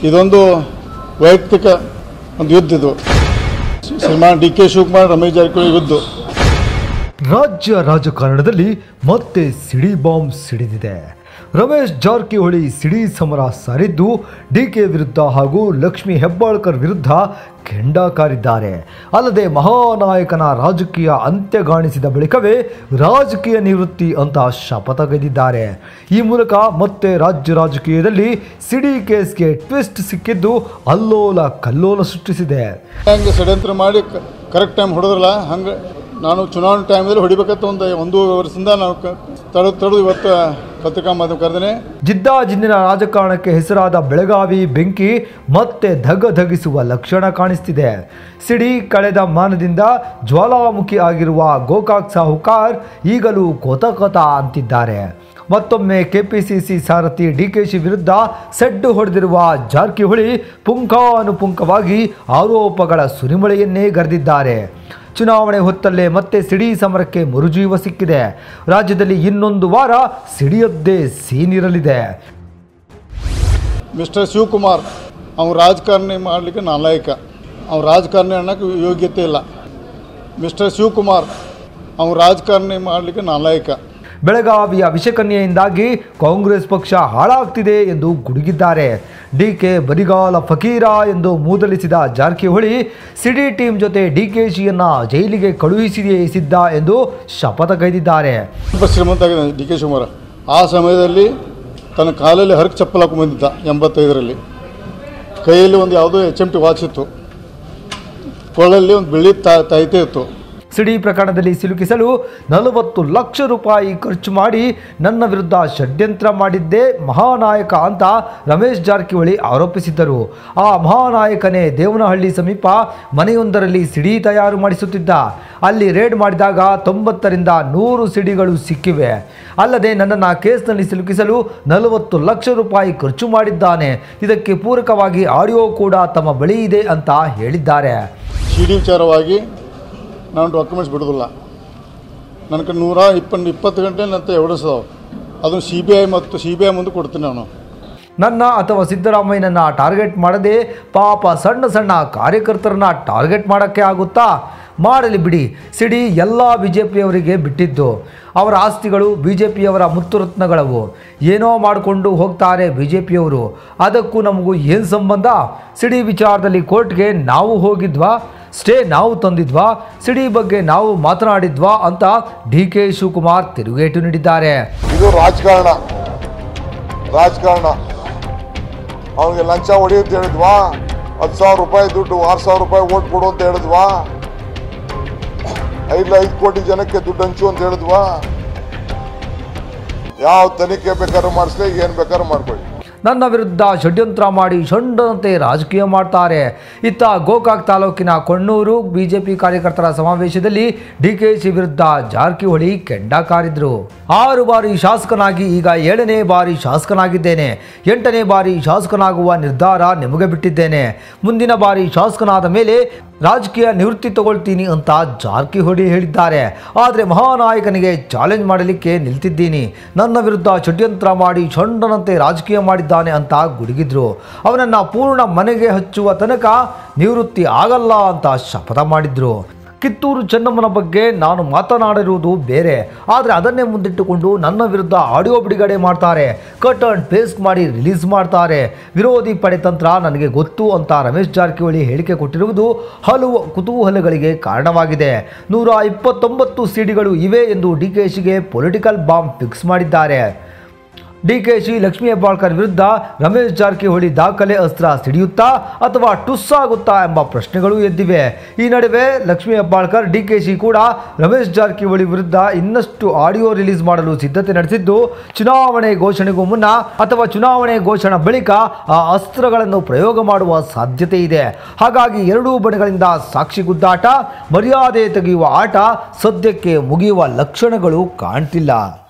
ಇದೊಂದು ವೈಯಕ್ತಿಕ ಒಂದು ಯುದ್ಧ ಇದು ಶ್ರೀಮಾನ್ ಡಿ ಕೆ ಶಿವಕುಮಾರ್ ರಮೇಶ್ ಜಾರಕಿಹೊಳಿ ಯುದ್ಧ ರಾಜ್ಯ ರಾಜಕಾರಣದಲ್ಲಿ ಮತ್ತೆ ಸಿಡಿ ಬಾಂಬ್ ಸಿಡಿದಿದೆ ರಮೇಶ್ ಜಾರಕಿಹೊಳಿ ಸಿಡಿ ಸಮರ ಸಾರಿದ್ದು ಡಿಕೆ ವಿರುದ್ಧ ಹಾಗೂ ಲಕ್ಷ್ಮಿ ಹೆಬ್ಬಾಳ್ಕರ್ ವಿರುದ್ಧ ಕೆಂಡ ಕಾರಿದ್ದಾರೆ ಅಲ್ಲದೆ ಮಹಾನಾಯಕನ ರಾಜಕೀಯ ಅಂತ್ಯಗಾಣಿಸಿದ ಬಳಿಕವೇ ರಾಜಕೀಯ ನಿವೃತ್ತಿ ಅಂತ ಶಪಥಗೈದಿದ್ದಾರೆ ಈ ಮೂಲಕ ಮತ್ತೆ ರಾಜ್ಯ ರಾಜಕೀಯದಲ್ಲಿ ಸಿಡಿ ಕೇಸ್ಗೆ ಟ್ವಿಸ್ಟ್ ಸಿಕ್ಕಿದ್ದು ಅಲ್ಲೋಲ ಕಲ್ಲೋಲ ಸೃಷ್ಟಿಸಿದೆ ಹಂಗೆ ಷಡ್ಯಂತ್ರ ಮಾಡಿ ಕರೆಕ್ಟ್ ಟೈಮ್ ಹೊಡೆದ್ರಲ್ಲ ಹಂಗೆ ನಾನು ಚುನಾವಣೆ ಟೈಮಲ್ಲಿ ಹೊಡಿಬೇಕಂತ ಒಂದು ಒಂದು ವರ್ಷದಿಂದ ನಾವು ಕ- ತಡೆದು ತಡೆದು ಇವತ್ತು ಪತ್ರಿಕಾ ಮಾಧ್ಯಮ ಕರೆದೇನೆ ಜಿದ್ದಾಜಿನ್ನಿನ ರಾಜಕಾರಣಕ್ಕೆ ಹೆಸರಾದ ಬೆಳಗಾವಿ ಬೆಂಕಿ ಮತ್ತೆ ಧಗಧಗಿಸುವ ಲಕ್ಷಣ ಕಾಣಿಸ್ತಿದೆ ಸಿಡಿ ಕಳೆದ ಮಾನದಿಂದ ಜ್ವಾಲಾಮುಖಿ ಆಗಿರುವ ಗೋಕಾಕ್ ಸಾಹುಕಾರ್ ಈಗಲೂ ಕೊತ ಕೊತ ಅಂತಿದ್ದಾರೆ ಮತ್ತೊಮ್ಮೆ ಕೆಪಿಸಿಸಿ ಸಾರಥಿ ಡಿಕೆಶಿ ವಿರುದ್ಧ ಸೆಡ್ಡು ಹೊಡೆದಿರುವ ಜಾರಕಿಹೊಳಿ ಪುಂಖಾನುಪುಂಖವಾಗಿ ಆರೋಪಗಳ ಸುರಿಮಳೆಯನ್ನೇ ಗರೆದಿದ್ದಾರೆ ಚುನಾವಣೆ ಹೊತ್ತಲ್ಲೇ ಮತ್ತೆ ಸಿಡಿ ಸಮರಕ್ಕೆ ಮರುಜೀವ ಸಿಕ್ಕಿದೆ ರಾಜ್ಯದಲ್ಲಿ ಇನ್ನೊಂದು ವಾರ ಸಿಡಿಯದ್ದೇ ಸೀನಿರಲಿದೆ ಮಿಸ್ಟರ್ ಶಿವಕುಮಾರ್ ಅವ್ನು ರಾಜಕಾರಣಿ ಮಾಡಲಿಕ್ಕೆ ನಾಲಾಯಕ ಅವ್ನು ರಾಜಕಾರಣಿ ಅನ್ನೋಕ್ಕೆ ಯೋಗ್ಯತೆ ಇಲ್ಲ ಮಿಸ್ಟರ್ ಶಿವಕುಮಾರ್ ಅವ್ನು ರಾಜಕಾರಣಿ ಮಾಡಲಿಕ್ಕೆ ನಾಲಾಯಕ ಬೆಳಗಾವಿಯ ವಿಷಕನ್ಯೆಯಿಂದಾಗಿ ಕಾಂಗ್ರೆಸ್ ಪಕ್ಷ ಹಾಳಾಗ್ತಿದೆ ಎಂದು ಗುಡುಗಿದ್ದಾರೆ ಡಿಕೆ ಬರಿಗಾಲ ಫಕೀರ ಎಂದು ಮೂದಲಿಸಿದ ಜಾರಕಿಹೊಳಿ ಸಿಡಿ ಟೀಮ್ ಜೊತೆ ಡಿಕೆಶಿಯನ್ನ ಜೈಲಿಗೆ ಕಳುಹಿಸಿಸಿದ್ದ ಎಂದು ಶಪಥಗೈದಿದ್ದಾರೆ ತುಂಬ ಶ್ರೀಮಂತ ಆಗಿದೆ ಡಿ ಕೆ ಶಿವಕುಮಾರ್ ಆ ಸಮಯದಲ್ಲಿ ತನ್ನ ಕಾಲಲ್ಲಿ ಹರಕ್ ಚಪ್ಪಲ್ ಹಾಕೊಂಡು ಬಂದಿದ್ದ ಎಂಬತ್ತೈದರಲ್ಲಿ ಕೈಯಲ್ಲಿ ಒಂದು ಯಾವುದೋ ಎಚ್ ಎಮ್ ಟಿ ವಾಚ್ ಇತ್ತು ಕೊಳ್ಳಲ್ಲಿ ಒಂದು ಬೆಳ್ಳಿ ತಾ ತಾಯ್ತೆ ಇತ್ತು ಸಿಡಿ ಪ್ರಕರಣದಲ್ಲಿ ಸಿಲುಕಿಸಲು ನಲವತ್ತು ಲಕ್ಷ ರೂಪಾಯಿ ಖರ್ಚು ಮಾಡಿ ನನ್ನ ವಿರುದ್ಧ ಷಡ್ಯಂತ್ರ ಮಾಡಿದ್ದೇ ಮಹಾನಾಯಕ ಅಂತ ರಮೇಶ್ ಜಾರಕಿಹೊಳಿ ಆರೋಪಿಸಿದ್ದರು ಆ ಮಹಾನಾಯಕನೇ ದೇವನಹಳ್ಳಿ ಸಮೀಪ ಮನೆಯೊಂದರಲ್ಲಿ ಸಿಡಿ ತಯಾರು ಮಾಡಿಸುತ್ತಿದ್ದ ಅಲ್ಲಿ ರೇಡ್ ಮಾಡಿದಾಗ ತೊಂಬತ್ತರಿಂದ ನೂರು ಸಿಡಿಗಳು ಸಿಕ್ಕಿವೆ ಅಲ್ಲದೆ ನನ್ನನ್ನು ಕೇಸ್ನಲ್ಲಿ ಸಿಲುಕಿಸಲು ನಲವತ್ತು ಲಕ್ಷ ರೂಪಾಯಿ ಖರ್ಚು ಮಾಡಿದ್ದಾನೆ ಇದಕ್ಕೆ ಪೂರಕವಾಗಿ ಆಡಿಯೋ ಕೂಡ ತಮ್ಮ ಬಳಿ ಇದೆ ಅಂತ ಹೇಳಿದ್ದಾರೆ ಸಿ ಡಿ ವಿಚಾರವಾಗಿ ನಾನು ಡಾಕ್ಯುಮೆಂಟ್ಸ್ ಬಿಡೋದಿಲ್ಲ ನನ್ನ ಕಡೆ ನೂರ ಇಪ್ಪತ್ತು ಇಪ್ಪತ್ತು ಗಂಟೆ ನಂತ ಎವಡಿಸೋದು ಅದನ್ನು ಸಿ ಬಿ ಐ ಮತ್ತು ಸಿ ಬಿ ಐ ಮುಂದೆ ಕೊಡ್ತೀನಿ ನಾನು ನನ್ನ ಅಥವಾ ಸಿದ್ದರಾಮಯ್ಯನನ್ನ ಟಾರ್ಗೆಟ್ ಮಾಡದೆ ಪಾಪ ಸಣ್ಣ ಸಣ್ಣ ಕಾರ್ಯಕರ್ತರನ್ನ ಟಾರ್ಗೆಟ್ ಮಾಡೋಕ್ಕೆ ಆಗುತ್ತಾ ಮಾಡಲಿ ಬಿಡಿ ಸಿಡಿ ಎಲ್ಲ ಬಿ ಜೆ ಪಿಯವರಿಗೆ ಬಿಟ್ಟಿದ್ದು ಅವರ ಆಸ್ತಿಗಳು ಬಿ ಜೆ ಪಿಯವರ ಮುತ್ತುರತ್ನಗಳವು ಏನೋ ಮಾಡಿಕೊಂಡು ಹೋಗ್ತಾರೆ ಬಿ ಜೆ ಪಿಯವರು ಅದಕ್ಕೂ ನಮಗೂ ಏನು ಸಂಬಂಧ ಸಿಡಿ ವಿಚಾರದಲ್ಲಿ ಕೋರ್ಟ್ಗೆ ನಾವು ಹೋಗಿದ್ವಾ ಸ್ಟೇ ನಾವು ತಂದಿದ್ವಾ ಸಿಡಿ ಬಗ್ಗೆ ನಾವು ಮಾತನಾಡಿದ್ವಾ ಅಂತ ಡಿ ಕೆ ಶಿವಕುಮಾರ್ ತಿರುಗೇಟು ನೀಡಿದ್ದಾರೆ ಇದು ರಾಜಕಾರಣ ರಾಜಕಾರಣ ಅವನಿಗೆ ಲಂಚ ಹೊಡಿ ಅಂತ ಹೇಳಿದ್ವಾ ಹತ್ತು ಸಾವಿರ ರೂಪಾಯಿ ದುಡ್ಡು ಆರು ಸಾವಿರ ರೂಪಾಯಿ ಓಟ್ ಕೊಡು ಅಂತ ಹೇಳಿದ್ವಾ ಐದು ಐದು ಕೋಟಿ ಜನಕ್ಕೆ ದುಡ್ಡು ಹಂಚು ಅಂತ ಹೇಳಿದ್ವಾ ಯಾವ ತನಿಖೆ ಬೇಕಾದ್ರೂ ಮಾಡಿಸ್ಲಿ ಏನು ಬೇಕಾದ್ರೂ ಮಾಡ್ಕೊಳ್ಳಿ ನನ್ನ ವಿರುದ್ಧ ಷಡ್ಯಂತ್ರ ಮಾಡಿ ಷಂಡನಂತೆ ರಾಜಕೀಯ ಮಾಡ್ತಾರೆ ಇತ್ತ ಗೋಕಾಕ್ ತಾಲೂಕಿನ ಕೊಣ್ಣೂರು ಬಿಜೆಪಿ ಕಾರ್ಯಕರ್ತರ ಸಮಾವೇಶದಲ್ಲಿ ಡಿಕೆಶಿ ವಿರುದ್ಧ ಜಾರಕಿಹೊಳಿ ಕೆಂಡ ಕಾರಿದ್ರು ಆರು ಬಾರಿ ಶಾಸಕನಾಗಿ ಈಗ ಏಳನೇ ಬಾರಿ ಶಾಸಕನಾಗಿದ್ದೇನೆ ಎಂಟನೇ ಬಾರಿ ಶಾಸಕನಾಗುವ ನಿರ್ಧಾರ ನಿಮಗೆ ಬಿಟ್ಟಿದ್ದೇನೆ ಮುಂದಿನ ಬಾರಿ ಶಾಸಕನಾದ ಮೇಲೆ ರಾಜಕೀಯ ನಿವೃತ್ತಿ ತಗೊಳ್ತೀನಿ ಅಂತ ಜಾರಕಿಹೊಳಿ ಹೇಳಿದ್ದಾರೆ ಆದರೆ ಮಹಾನಾಯಕನಿಗೆ ಚಾಲೆಂಜ್ ಮಾಡಲಿಕ್ಕೆ ನಿಲ್ತಿದ್ದೀನಿ ನನ್ನ ವಿರುದ್ಧ ಷಡ್ಯಂತ್ರ ಮಾಡಿ ಷಂಡನಂತೆ ರಾಜಕೀಯ ಮಾಡಿದ್ದಾನೆ ಅಂತ ಗುಡುಗಿದ್ರು ಅವನನ್ನು ಪೂರ್ಣ ಮನೆಗೆ ಹಚ್ಚುವ ತನಕ ನಿವೃತ್ತಿ ಆಗಲ್ಲ ಅಂತ ಶಪಥ ಮಾಡಿದ್ರು ಕಿತ್ತೂರು ಚೆನ್ನಮ್ಮನ ಬಗ್ಗೆ ನಾನು ಮಾತನಾಡಿರುವುದು ಬೇರೆ ಆದರೆ ಅದನ್ನೇ ಮುಂದಿಟ್ಟುಕೊಂಡು ನನ್ನ ವಿರುದ್ಧ ಆಡಿಯೋ ಬಿಡುಗಡೆ ಮಾಡ್ತಾರೆ ಕಟ್ ಅಂಡ್ ಪೇಸ್ಟ್ ಮಾಡಿ ರಿಲೀಸ್ ಮಾಡ್ತಾರೆ ವಿರೋಧಿ ಪಡೆ ತಂತ್ರ ನನಗೆ ಗೊತ್ತು ಅಂತ ರಮೇಶ್ ಜಾರಕಿಹೊಳಿ ಹೇಳಿಕೆ ಕೊಟ್ಟಿರುವುದು ಹಲವು ಕುತೂಹಲಗಳಿಗೆ ಕಾರಣವಾಗಿದೆ ನೂರ ಇಪ್ಪತ್ತೊಂಬತ್ತು ಸಿಡಿಗಳು ಇವೆ ಎಂದು ಡಿ ಕೆ ಶಿಗೆ ಪೊಲಿಟಿಕಲ್ ಬಾಂಬ್ ಫಿಕ್ಸ್ ಮಾಡಿದ್ದಾರೆ ಡಿಕೆಶಿ ಲಕ್ಷ್ಮೀ ಹೆಬ್ಬಾಳ್ಕರ್ ವಿರುದ್ಧ ರಮೇಶ್ ಜಾರಕಿಹೊಳಿ ದಾಖಲೆ ಅಸ್ತ್ರ ಸಿಡಿಯುತ್ತಾ ಅಥವಾ ಟುಸ್ ಆಗುತ್ತಾ ಎಂಬ ಪ್ರಶ್ನೆಗಳು ಎದ್ದಿವೆ ಈ ನಡುವೆ ಲಕ್ಷ್ಮೀ ಹೆಬ್ಬಾಳ್ಕರ್ ಡಿಕೆಶಿ ಕೂಡ ರಮೇಶ್ ಜಾರಕಿಹೊಳಿ ವಿರುದ್ಧ ಇನ್ನಷ್ಟು ಆಡಿಯೋ ರಿಲೀಸ್ ಮಾಡಲು ಸಿದ್ಧತೆ ನಡೆಸಿದ್ದು ಚುನಾವಣೆ ಘೋಷಣೆಗೂ ಮುನ್ನ ಅಥವಾ ಚುನಾವಣೆ ಘೋಷಣೆ ಬಳಿಕ ಆ ಅಸ್ತ್ರಗಳನ್ನು ಪ್ರಯೋಗ ಮಾಡುವ ಸಾಧ್ಯತೆ ಇದೆ ಹಾಗಾಗಿ ಎರಡೂ ಬಣಗಳಿಂದ ಸಾಕ್ಷಿ ಗುದ್ದಾಟ ಮರ್ಯಾದೆ ತೆಗೆಯುವ ಆಟ ಸದ್ಯಕ್ಕೆ ಮುಗಿಯುವ ಲಕ್ಷಣಗಳು ಕಾಣ್ತಿಲ್ಲ